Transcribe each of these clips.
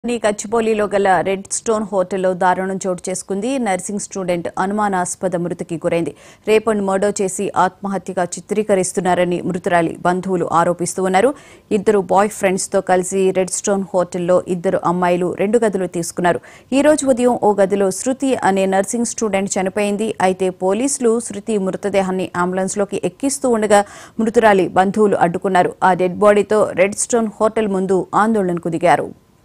ని గచ్చిబౌలిలో గల red stone హోటల్లో దారుణం చోటు చేసుకుంది నర్సింగ్ స్టూడెంట్ అనుమానాస్పద మృతికి గురైంది రేప్ అండ్ మర్డర్ చేసి ఆత్మహత్యగా చిత్రీకరిస్తున్నారని మృతురాలి బంధువులు ఆరోపిస్తూ ఉన్నారు ఇద్దరు బాయ్ ఫ్రెండ్స్ తో కలిసి రెడ్ స్టోన్ హోటల్లో ఇద్దరు అమ్మాయిలు రెండు గదులు తీసుకున్నారు ఈ రోజు ఉదయం ఓ గదిలో శృతి అనే నర్సింగ్ స్టూడెంట్ చనిపోయింది అయితే పోలీసులు శృతి మృతదేహాన్ని అంబులెన్స్ లోకి ఎక్కిస్తూ ఉండగా మృతురాలి బంధువులు అడ్డుకున్నారు ఆ డెడ్ బాడీతో రెడ్ స్టోన్ హోటల్ ముందు ఆందోళనకు దిగారు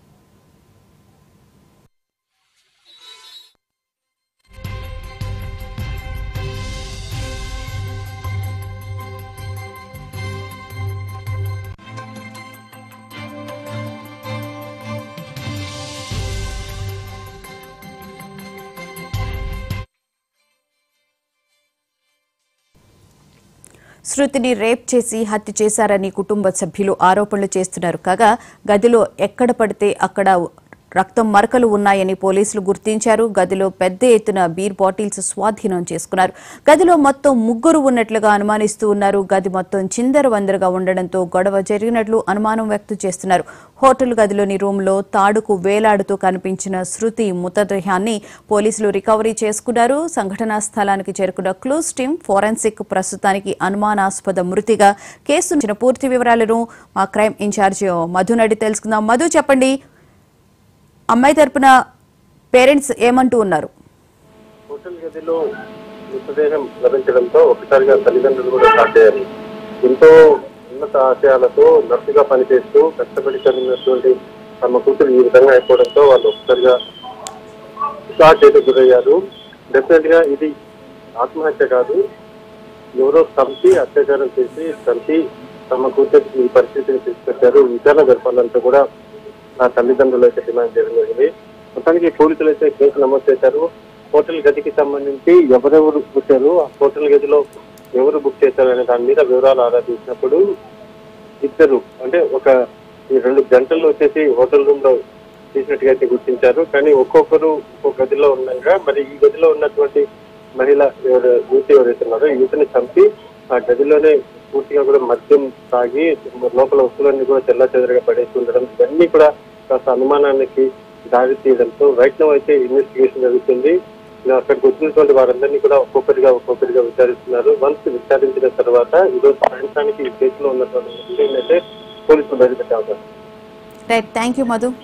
శృతిని రేప్ చేసి హత్య చేశారని కుటుంబ సభ్యులు ఆరోపణలు చేస్తున్నారు కాగా గదిలో ఎక్కడ పడితే అక్కడ రక్తం మరకలు ఉన్నాయని పోలీసులు గుర్తించారు గదిలో పెద్ద ఎత్తున బీర్ బాటిల్స్ స్వాధీనం చేసుకున్నారు గదిలో మొత్తం ముగ్గురు ఉన్నట్లుగా అనుమానిస్తూ ఉన్నారు గది మొత్తం చిందరవందరగా ఉండడంతో గొడవ జరిగినట్లు అనుమానం వ్యక్తం చేస్తున్నారు హోటల్ గదిలోని రూమ్లో తాడుకు వేలాడుతూ కనిపించిన శృతి మృతదేహాన్ని పోలీసులు రికవరీ చేసుకున్నారు సంఘటనా స్థలానికి చేరుకున్న క్లూస్ టీం ఫోరెన్సిక్ ప్రస్తుతానికి అనుమానాస్పద మృతిగా కేసు ఉంచిన పూర్తి వివరాలను మా క్రైమ్ ఇన్ఛార్జ్ మధు నడి తెలుసుకుందాం మధు చెప్పండి అమ్మాయి తరపున పేరెంట్స్ ఏమంటూ ఉన్నారు హోటల్ గదిలో మృతదేహం లభించడంతో ఒకసారిగా తల్లిదండ్రులు కూడా షాక్ అయ్యారు ఎంతో ఉన్నత ఆశయాలతో నర్సుగా పనిచేస్తూ కష్టపడి చదివినటువంటి తమ కూతురు ఈ విధంగా అయిపోవడంతో వాళ్ళు ఒకసారిగా షాక్ అయితే గురయ్యారు డెఫినెట్ గా ఇది ఆత్మహత్య కాదు ఎవరో చంపి అత్యాచారం చేసి చంపి తమ కూతురికి ఈ పరిస్థితిని తీసుకొచ్చారు విచారణ జరపాలంటూ కూడా నా తల్లిదండ్రులు అయితే డిమాండ్ చేయడం జరిగింది మొత్తానికి పోలీసులు అయితే కేసు నమోదు చేశారు హోటల్ గదికి సంబంధించి ఎవరెవరు వచ్చారు ఆ హోటల్ గదిలో ఎవరు బుక్ చేశారు అనే దాని మీద వివరాలు ఆరా తీసినప్పుడు ఇద్దరు అంటే ఒక ఈ రెండు గంటల్లో వచ్చేసి హోటల్ రూమ్ లో తీసినట్టుగా అయితే గుర్తించారు కానీ ఒక్కొక్కరు ఒక్కొక్క గదిలో ఉండగా మరి ఈ గదిలో ఉన్నటువంటి మహిళ ఎవరు యూత్ ఎవరైతే ఉన్నారో ఈ యూత్ని చంపి ఆ గదిలోనే పూర్తిగా కూడా మద్యం తాగి లోపల వస్తువులన్నీ కూడా తెల్ల చెదరగా పడేసి ఉండడం ఇవన్నీ కూడా కాస్త అనుమానానికి దారి తీయడంతో రైట్ నో అయితే ఇన్వెస్టిగేషన్ జరుగుతుంది ఇలా అక్కడికి వచ్చినటువంటి వారందరినీ కూడా ఒక్కొక్కరిగా ఒక్కొక్కరిగా విచారిస్తున్నారు వన్స్ విచారించిన తర్వాత ఈరోజు సాయంత్రానికి ఈ కేసులో ఉన్నటువంటి నిందితుడిని అయితే పోలీసులు బయటపెట్టే అవకాశం రైట్ థ్యాంక్ యూ మధు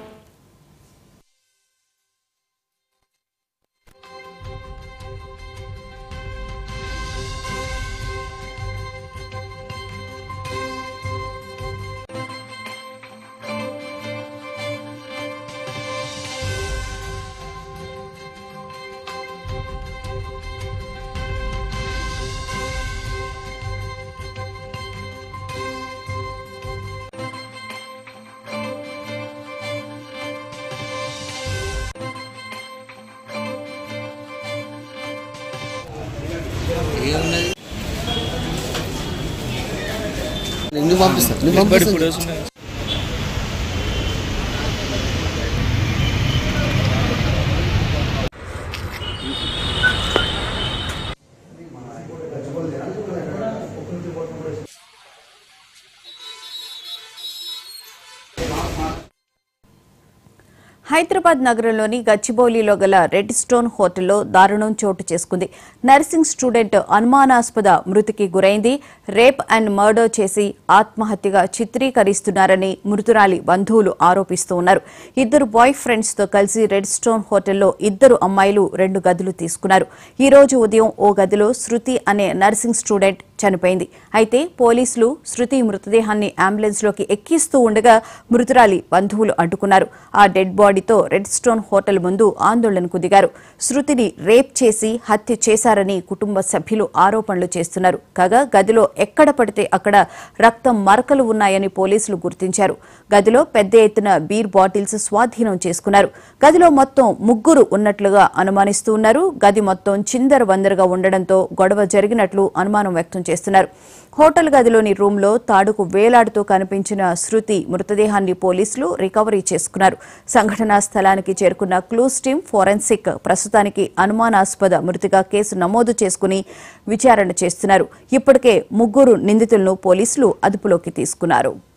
ఏమున్నది ఎందుకు పంపిస్తా నువ్వు పంపిస్తా హైదరాబాద్ నగరంలోని గచ్చిబౌలిలో గల రెడ్ స్టోన్ హోటల్లో దారుణం చోటు చేసుకుంది నర్సింగ్ స్టూడెంట్ అనుమానాస్పద మృతికి గురైంది రేప్ అండ్ మర్డర్ చేసి ఆత్మహత్యగా చిత్రీకరిస్తున్నారని మృతురాలి బంధువులు ఆరోపిస్తూ ఉన్నారు ఇద్దరు బాయ్ ఫ్రెండ్స్ తో కలిసి రెడ్ స్టోన్ హోటల్లో ఇద్దరు అమ్మాయిలు రెండు గదులు తీసుకున్నారు ఈ రోజు ఉదయం ఓ గదిలో శృతి అనే నర్సింగ్ స్టూడెంట్ చనిపోయింది అయితే పోలీసులు శృతి మృతదేహాన్ని అంబులెన్స్ లోకి ఎక్కిస్తూ ఉండగా మృతురాలి బంధువులు అడ్డుకున్నారు ఆ డెడ్ బాడీతో రెడ్ స్టోన్ హోటల్ ముందు ఆందోళనకు దిగారు శృతిని రేప్ చేసి హత్య చేశారని కుటుంబ సభ్యులు ఆరోపణలు చేస్తున్నారు కాగా గదిలో ఎక్కడ పడితే అక్కడ రక్తం మరకలు ఉన్నాయని పోలీసులు గుర్తించారు గదిలో పెద్ద ఎత్తున బీర్ బాటిల్స్ స్వాధీనం చేసుకున్నారు గదిలో మొత్తం ముగ్గురు ఉన్నట్లుగా అనుమానిస్తూ ఉన్నారు గది మొత్తం చిందర వందరగా ఉండడంతో గొడవ జరిగినట్లు అనుమానం వ్యక్తం చేస్తున్నారు హోటల్ గదిలోని రూమ్లో తాడుకు వేలాడుతూ కనిపించిన శృతి మృతదేహాన్ని పోలీసులు రికవరీ చేసుకున్నారు సంఘటనా స్థలానికి చేరుకున్న క్లూస్ టీం ఫోరెన్సిక్ ప్రస్తుతానికి అనుమానాస్పద మృతిగా కేసు నమోదు చేసుకుని విచారణ చేస్తున్నారు ఇప్పటికే ముగ్గురు నిందితులను పోలీసులు అదుపులోకి తీసుకున్నారు